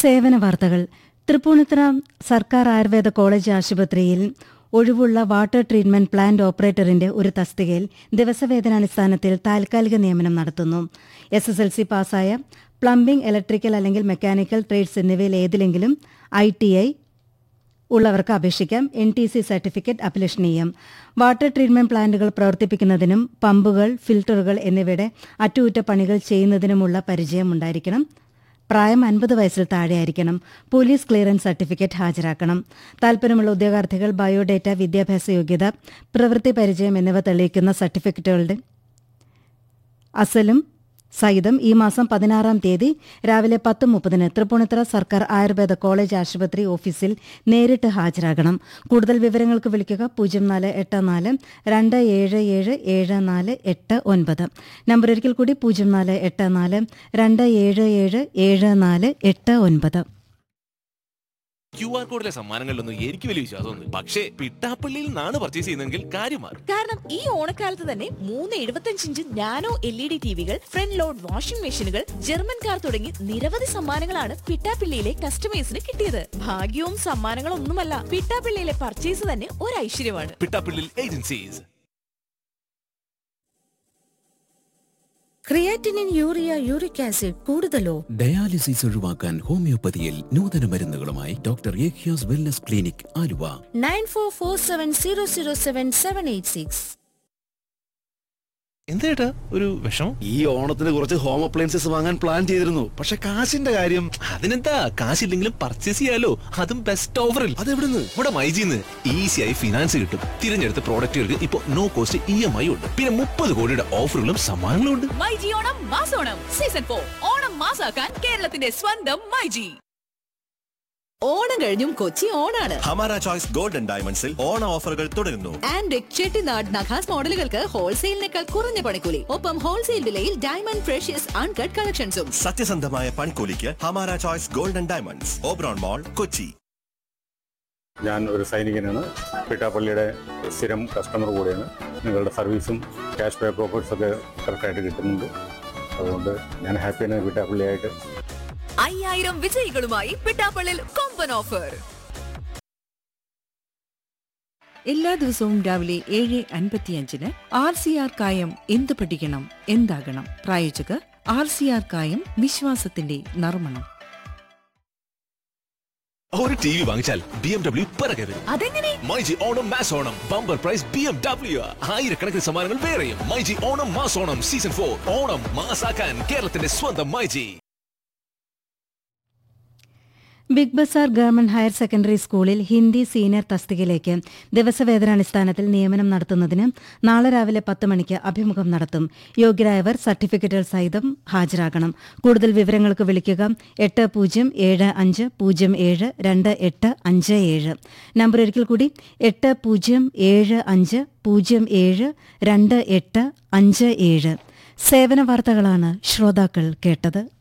സേവന വാർത്തകൾ തൃപ്പൂണിത്തുറ സർക്കാർ ആയുർവേദ കോളേജ് ആശുപത്രിയിൽ ഒഴിവുള്ള വാട്ടർ ട്രീറ്റ്മെന്റ് പ്ലാന്റ് ഓപ്പറേറ്ററിന്റെ ഒരു തസ്തികയിൽ ദിവസവേതനാടിസ്ഥാനത്തിൽ താൽക്കാലിക നിയമനം നടത്തുന്നു എസ് എസ് എൽ സി പാസ്സായ പ്ലംബിംഗ് ഇലക്ട്രിക്കൽ അല്ലെങ്കിൽ മെക്കാനിക്കൽ ട്രേഡ്സ് എന്നിവയിൽ ഏതിലെങ്കിലും ഐ ടി ഐ ഉള്ളവർക്ക് അപേക്ഷിക്കാം എൻ ടി സി സർട്ടിഫിക്കറ്റ് അഭിലഷണീയം വാട്ടർ ട്രീറ്റ്മെന്റ് പ്ലാന്റുകൾ പ്രവർത്തിപ്പിക്കുന്നതിനും പമ്പുകൾ ഫിൽട്ടറുകൾ എന്നിവയുടെ അറ്റകുറ്റപ്പണികൾ ചെയ്യുന്നതിനുമുള്ള പരിചയം ഉണ്ടായിരിക്കണം പ്രായം അൻപത് വയസ്സിൽ താഴെയായിരിക്കണം പോലീസ് ക്ലിയറൻസ് സർട്ടിഫിക്കറ്റ് ഹാജരാക്കണം താൽപ്പര്യമുള്ള ഉദ്യോഗാർത്ഥികൾ ബയോഡേറ്റ വിദ്യാഭ്യാസ യോഗ്യത പ്രവൃത്തി പരിചയം എന്നിവ തെളിയിക്കുന്ന സർട്ടിഫിക്കറ്റുകളുടെ അസലും സഹിതം ഈ മാസം പതിനാറാം തീയതി രാവിലെ പത്ത് മുപ്പതിന് തൃപ്പൂണിത്തുറ സർക്കാർ ആയുർവേദ കോളേജ് ആശുപത്രി ഓഫീസിൽ നേരിട്ട് ഹാജരാകണം കൂടുതൽ വിവരങ്ങൾക്ക് വിളിക്കുക പൂജ്യം നാല് എട്ട് നാല് രണ്ട് ഏഴ് ഏഴ് ഏഴ് നാല് എട്ട് ഒൻപത് നമ്പർ ഒരിക്കൽ കൂടി പൂജ്യം നാല് എട്ട് നാല് രണ്ട് ഏഴ് ഏഴ് ഏഴ് നാല് എട്ട് ഒൻപത് ക്യു ആർ കോഡിലെ സമ്മാനങ്ങളിലൊന്നും എനിക്ക് വലിയ വിശ്വാസമൊന്നും പക്ഷേ പിട്ടാപ്പള്ളിയിൽ നിന്നാണ് പർച്ചേസ് ചെയ്യുന്നതെങ്കിൽ കാര്യം മാറും കാരണം ഈ ഓണക്കാലത്ത് തന്നെ മൂന്ന് എഴുപത്തഞ്ച് inch nano L E D ടിവികൾ ഫ്രണ്ട് ലോഡ് വാഷിംഗ് മെഷീനുകൾ ജർമ്മൻ കാർ തുടങ്ങി നിരവധി സമ്മാനങ്ങളാണ് പിട്ടാപ്പിള്ളിയിലെ കസ്റ്റമേഴ്സിന് കിട്ടിയത് ഭാഗ്യവും സമ്മാനങ്ങളൊന്നുമല്ല പിട്ടാപ്പിള്ളിയിലെ പർച്ചേസ് തന്നെ ഒരു ഐശ്വര്യമാണ് പിട്ടാപ്പള്ളിയിൽ agencies creatinine urea uric acid കൂടുതലോ ഡയാലിസിസ് ഒഴിവാക്കാൻ ഹോമിയോപ്പതിയിൽ നൂതന മരുന്നുകളുമായി ഡോക്ടർ ഏഖ്യാസ് wellness clinic Aluva nine four four seven zero zero seven seven eight six എന്തേട്ടാ ഒരു വിഷമം ഈ ഓണത്തിന് കുറച്ച് ഹോം അപ്ലയൻസസ് വാങ്ങാൻ പ്ലാൻ ചെയ്തിരുന്നു പക്ഷെ കാശിന്റെ കാര്യം അതിനെന്താ കാശില്ലെങ്കിലും പർച്ചേസ് ചെയ്യാലോ അതും ബെസ്റ്റ് ഓഫറിൽ അതെവിടുന്ന് ഇവിടെ മൈജിന്ന് ഈസിയായി ഫിനാൻസ് കിട്ടും തിരഞ്ഞെടുത്ത പ്രോഡക്റ്റുകൾക്ക് ഇപ്പൊ no cost E M I ഉണ്ട് പിന്നെ മുപ്പത് കോടിയുടെ ഓഫറുകളും സമ്മാനങ്ങളും ഉണ്ട് മൈജി ഓണം മാസോണം സീസൺ ഫോർ ഓണം മാസാക്കാൻ കേരളത്തിന്റെ സ്വന്തം മൈജി ഓണം കഴിഞ്ഞും കൊച്ചി ഓണാണ് ഹമാര ചോയ്സ് ഗോൾഡൻ ഡയമണ്ട്സിൽ ഓണ ഓഫറുകൾ തുടരുന്നു ആൻഡ് ചെട്ടിനാട് നഖാസ് മോഡലുകൾക്ക് ഹോൾസെയിലിനേക്കാൾ കുറഞ്ഞ പണിക്കൂലി ഒപ്പം ഹോൾസെയിൽ വിലയിൽ ഡയമണ്ട് ഫ്രഷ്യസ് അൺകട്ട് കളക്ഷൻസും സത്യസന്ധമായ പണിക്കൂലിക്ക് ഹമാര choice golden diamonds Oberon mall Kochi ഞാൻ ഒരു സൈനികനാണ് പിട്ടാപ്പള്ളിയുടെ സ്ഥിരം കസ്റ്റമർ കൂടിയാണ് നിങ്ങളുടെ സർവീസും ക്യാഷ് ബാക്ക് ഓഫേഴ്സ് ഒക്കെ കറക്റ്റായിട്ട് കിട്ടുന്നുണ്ട് അതുകൊണ്ട് ഞാൻ ഹാപ്പിയാണ് പിട്ടാപ്പള്ളിയായിട്ട് അയ്യായിരം വിജയികളുമായി പിട്ടാപ്പള്ളിൽ കൊമ്പൻ ഓഫർ എല്ലാ ദിവസവും രാവിലെ ഏഴ് അൻപത്തിയഞ്ചിന് ആർ സി ആർ കായം എന്ത് പഠിക്കണം എന്താകണം പ്രായോജകർ ആർ സി ആർ കായം വിശ്വാസത്തിന്റെ നർമ്മണം ഒരു ടി വി വാങ്ങിച്ചാൽ ബി എം ഡബ്ല്യു പിറകെ വരും അതെങ്ങനെ myG Onam mass Onam bumper prize B M W ആയിരക്കണക്കിന് സമ്മാനങ്ങൾ വേറെയും myG Onam mass Onam season for Onam മാസാക്കാൻ കേരളത്തിന്റെ സ്വന്തം myG big bazaar government higher secondary സ്കൂളിൽ ഹിന്ദി സീനിയർ തസ്തികയിലേക്ക് ദിവസവേതനാടിസ്ഥാനത്തിൽ നിയമനം നടത്തുന്നതിന് നാളെ രാവിലെ പത്ത് മണിക്ക് അഭിമുഖം നടത്തും യോഗ്യരായവർ സർട്ടിഫിക്കറ്റുകൾ സഹിതം ഹാജരാകണം കൂടുതൽ വിവരങ്ങൾക്ക് വിളിക്കുക എട്ട് പൂജ്യം ഏഴ് അഞ്ച് പൂജ്യം ഏഴ് രണ്ട് എട്ട് അഞ്ച് ഏഴ് നമ്പർ ഒരിക്കൽ കൂടി എട്ട് പൂജ്യം ഏഴ് അഞ്ച് പൂജ്യം ഏഴ് രണ്ട് എട്ട് അഞ്ച് ഏഴ് സേവന വാർത്തകളാണ് ശ്രോതാക്കൾ കേട്ടത്